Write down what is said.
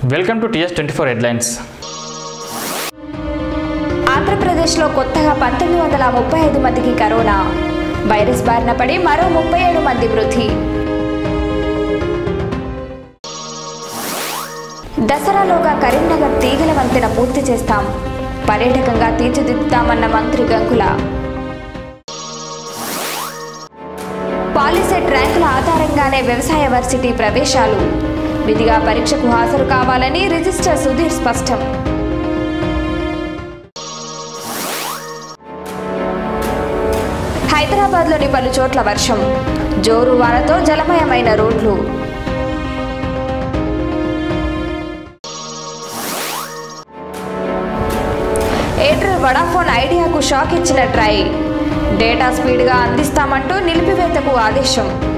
welcome to TS twenty four headlines ఆంధ్రప్రదేశ్లో కొత్తగా పంతొమ్మిది వందల ముప్పై ఐదు మందికి కరోనా వైరస్ బారిన పడి మరో ముప్పై ఏడు మంది మృతి దసరాలోగా కరీంనగర్ తీగల వంతెన పూర్తి చేస్తాం పర్యాటకంగా తీర్చిదిద్దుతామన్న మంత్రి గంగుల పాలిసెట్ ర్యాంకుల ఆధారంగానే వ్యవసాయ వర్సిటీ ప్రవేశాలు విధిగా పరీక్షకు హాజరు కావాలని రిజిస్టర్ సుధీర్ స్పష్టం హైదరాబాద్లోని పలు చోట్ల వర్షం జోరు వానతో జలమయమైన రోడ్లు ఎయిర్టెల్ వడాఫోన్ ఐడియాకు షాక్ ఇచ్చిన ట్రై డేటా స్పీడ్గా అందిస్తామంటూ నిలిపివేతకు ఆదేశం